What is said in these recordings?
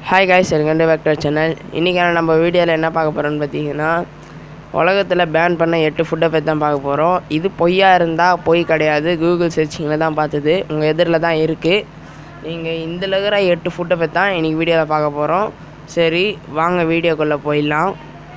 hi guys welcome back to channel இன்றைக்கான நம்ம வீடியோவில் என்ன பார்க்க போகிறோம்னு பார்த்தீங்கன்னா உலகத்தில் பேன் பண்ண எட்டு ஃபுட்டை பற்றி தான் பார்க்க போகிறோம் இது பொய்யா இருந்தால் பொய் கிடையாது கூகுள் சர்ச்சிங்கில் தான் பார்த்தது உங்கள் எதிரில் தான் இருக்குது நீங்கள் இதில் இருக்கிற எட்டு ஃபுட்டை பற்றி தான் இன்றைக்கி வீடியோவில் பார்க்க போகிறோம் சரி வாங்க வீடியோக்குள்ளே போயிடலாம்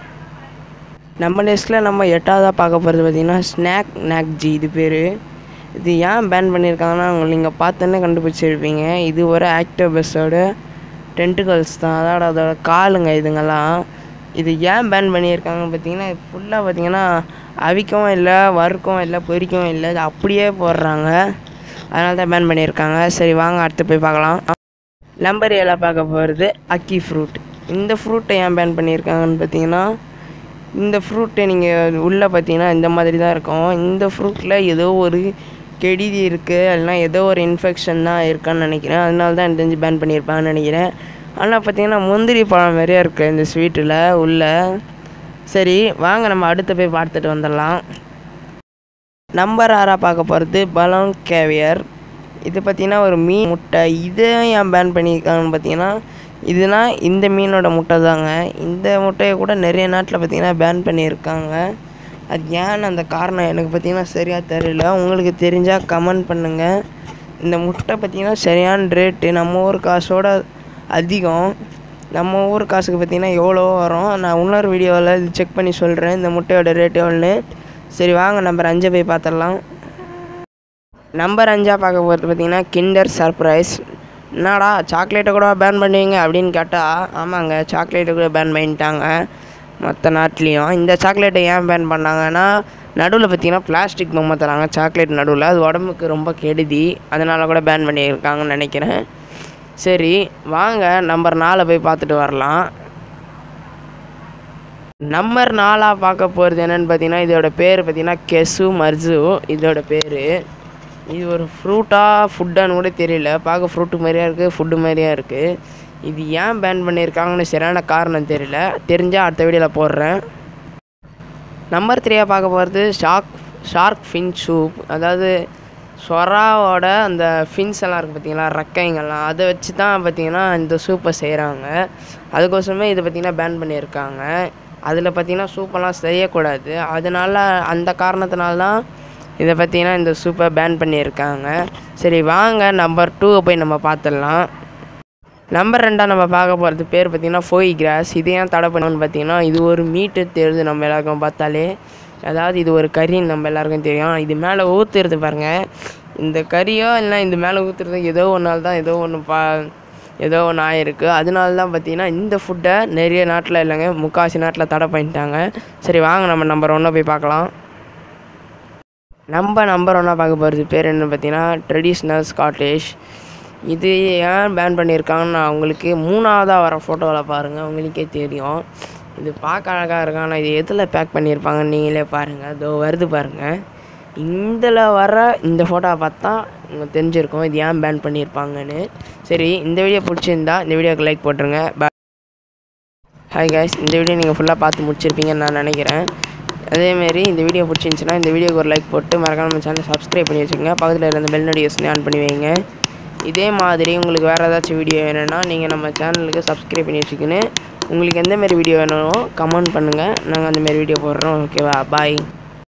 நம்ம லிஸ்ட்டில் நம்ம எட்டாவதாக பார்க்க போகிறது பார்த்திங்கன்னா ஸ்நாக் நாக் ஜி இது பேர் இது ஏன் பேன் பண்ணியிருக்காங்கன்னா உங்களை நீங்கள் பார்த்தோன்னே கண்டுபிடிச்சிருப்பீங்க இது ஒரு ஆக்டோபஸோட டென்டிகல்ஸ் தான் அதோட அதோட காலுங்க இதுங்கெல்லாம் இது ஏன் பேன் பண்ணியிருக்காங்கன்னு பார்த்தீங்கன்னா ஃபுல்லாக பார்த்தீங்கன்னா அவிக்கவும் இல்லை வறுக்கவும் இல்லை பொரிக்கவும் இல்லை இது அப்படியே போடுறாங்க அதனால தான் பேன் பண்ணியிருக்காங்க சரி வாங்க அடுத்து போய் பார்க்கலாம் நம்பர் ஏழாக பார்க்க போகிறது அக்கி ஃப்ரூட் இந்த ஃப்ரூட்டை ஏன் பேன் பண்ணியிருக்காங்கன்னு பார்த்தீங்கன்னா இந்த ஃப்ரூட்டை நீங்கள் உள்ளே பார்த்தீங்கன்னா இந்த மாதிரி தான் இருக்கும் இந்த ஃப்ரூட்டில் ஏதோ ஒரு கெடுதி இருக்குது இல்லைனா ஏதோ ஒரு இன்ஃபெக்ஷன் தான் இருக்கான்னு நினைக்கிறேன் அதனால தான் எனக்கு தெரிஞ்சு பேன் பண்ணியிருப்பாங்கன்னு நினைக்கிறேன் ஆனால் பார்த்தீங்கன்னா முந்திரி பழம் மாதிரியே இருக்குது இந்த ஸ்வீட்டில் உள்ள சரி வாங்க நம்ம அடுத்து போய் பார்த்துட்டு வந்துடலாம் நம்பர் ஆறாக பார்க்க போகிறது பலோன் கேவியர் இது பார்த்தீங்கன்னா ஒரு மீன் முட்டை இதை ஏன் பேன் பண்ணியிருக்காங்கன்னு பார்த்தீங்கன்னா இதுனா இந்த மீனோட முட்டை தாங்க இந்த முட்டையை கூட நிறைய நாட்டில் பார்த்தீங்கன்னா பேன் பண்ணியிருக்காங்க அது ஏன்னு அந்த காரணம் எனக்கு பார்த்தீங்கன்னா சரியாக தெரியல உங்களுக்கு தெரிஞ்சால் கமெண்ட் பண்ணுங்கள் இந்த முட்டை பார்த்தீங்கன்னா சரியான ரேட்டு நம்ம ஊர் காசோட அதிகம் நம்ம ஊர் காசுக்கு பார்த்தீங்கன்னா எவ்வளோ வரும் நான் இன்னொரு வீடியோவில் இது செக் பண்ணி சொல்கிறேன் இந்த முட்டையோட ரேட் எவ்வளோன்னு சரி வாங்க நம்பர் அஞ்சை போய் பார்த்துடலாம் நம்பர் அஞ்சாக பார்க்க போகிறது பார்த்தீங்கன்னா கிண்டர் சர்ப்ரைஸ் என்னடா சாக்லேட்டை கூட பேன் பண்ணுவீங்க அப்படின்னு கேட்டால் ஆமாங்க சாக்லேட்டை கூட பேன் பண்ணிட்டாங்க மற்ற நாட்டிலையும் இந்த சாக்லேட்டை ஏன் பேன் பண்ணாங்கன்னா நடுவில் பார்த்தீங்கன்னா பிளாஸ்டிக் பொம்மை தராங்க சாக்லேட் நடுவில் அது உடம்புக்கு ரொம்ப கெடுதி அதனால் கூட பேன் பண்ணியிருக்காங்கன்னு நினைக்கிறேன் சரி வாங்க நம்பர் நாலை போய் பார்த்துட்டு வரலாம் நம்பர் நாலாக பார்க்க போகிறது என்னென்னு பார்த்தீங்கன்னா இதோட பேர் பார்த்தீங்கன்னா கெசு மர்சு இதோட பேர் இது ஒரு ஃப்ரூட்டா ஃபுட்டான்னு கூட தெரியல பார்க்க ஃப்ரூட்டு மாதிரியா இருக்குது ஃபுட்டு மாதிரியா இருக்குது இது ஏன் பேன் பண்ணியிருக்காங்கன்னு சரியான காரணம் தெரியல தெரிஞ்சால் அடுத்த வீடியோவில் போடுறேன் நம்பர் த்ரீயாக பார்க்க போகிறது ஷார்க் ஷார்க் ஃபின் சூப் அதாவது சொராவோட அந்த ஃபின்ஸ் எல்லாம் இருக்குது பார்த்தீங்களா ரெக்கைங்கெல்லாம் அதை வச்சு தான் பார்த்தீங்கன்னா இந்த சூப்பை செய்கிறாங்க அதுக்கோசரமே இதை பார்த்தீங்கன்னா பேன் பண்ணியிருக்காங்க அதில் பார்த்தீங்கன்னா சூப்பெல்லாம் செய்யக்கூடாது அதனால அந்த காரணத்தினால தான் இதை பார்த்தீங்கன்னா இந்த சூப்பை பேன் பண்ணியிருக்காங்க சரி வாங்க நம்பர் டூவை போய் நம்ம பார்த்துடலாம் நம்பர் ரெண்டாக நம்ம பார்க்க போகிறது பேர் பார்த்திங்கன்னா ஃபோய் கிராஸ் இது ஏன் தடை பண்ணணும்னு பார்த்தீங்கன்னா இது ஒரு மீட்டு தெரியுது நம்ம எல்லாருக்கும் பார்த்தாலே அதாவது இது ஒரு கறின்னு நம்ம எல்லாருக்கும் தெரியும் இது மேலே ஊற்றுறது பாருங்கள் இந்த கறியோ இல்லை இந்த மேலே ஊற்றுறது ஏதோ ஒரு நாள் தான் ஏதோ ஒன்று பா ஏதோ ஒன்று ஆயிருக்கு அதனால தான் பார்த்தீங்கன்னா இந்த ஃபுட்டை நிறைய நாட்டில் இல்லைங்க முக்கால்வாசி நாட்டில் தடை பண்ணிட்டாங்க சரி வாங்க நம்ம நம்பர் ஒன்றை போய் பார்க்கலாம் நம்ம நம்பர் ஒன்றா பார்க்க போகிறது பேர் என்ன பார்த்தீங்கன்னா ட்ரெடிஷ்னல் ஸ்காட்டிஷ் இது ஏன் பேன் பண்ணியிருக்காங்கன்னு நான் உங்களுக்கு மூணாவதாக வர ஃபோட்டோவில் பாருங்கள் உங்களுக்கே தெரியும் இது பார்க்க அழகாக இருக்கும் ஆனால் இது எதில் பேக் பண்ணியிருப்பாங்கன்னு நீங்களே பாருங்கள் இதோ வருது பாருங்கள் இதில் வர இந்த ஃபோட்டோவை பார்த்தா உங்களுக்கு தெரிஞ்சிருக்கும் இது ஏன் பேன் பண்ணியிருப்பாங்கன்னு சரி இந்த வீடியோ பிடிச்சிருந்தா இந்த வீடியோக்கு லைக் போட்டுருங்க பா ஹாய் கைஸ் இந்த வீடியோ நீங்கள் ஃபுல்லாக பார்த்து முடிச்சிருப்பீங்கன்னு நான் நினைக்கிறேன் அதேமாரி இந்த வீடியோ பிடிச்சிருந்துச்சின்னா இந்த வீடியோக்கு ஒரு லைக் போட்டு மறக்காம நம்ம சேனலை சப்ஸ்கிரைப் பண்ணி வச்சுக்கோங்க பக்கத்தில் இருந்த பெல் நோட்டிஃபிகேஷன் ஆன் பண்ணி வைங்க இதே மாதிரி உங்களுக்கு வேறு ஏதாச்சும் வீடியோ வேணும்னா நீங்கள் நம்ம சேனலுக்கு சப்ஸ்கிரைப் பண்ணி வச்சுக்கின்னு உங்களுக்கு எந்தமாரி வீடியோ வேணுமோ கமெண்ட் பண்ணுங்கள் நாங்கள் அந்தமாரி வீடியோ போடுறோம் ஓகேவா பாய்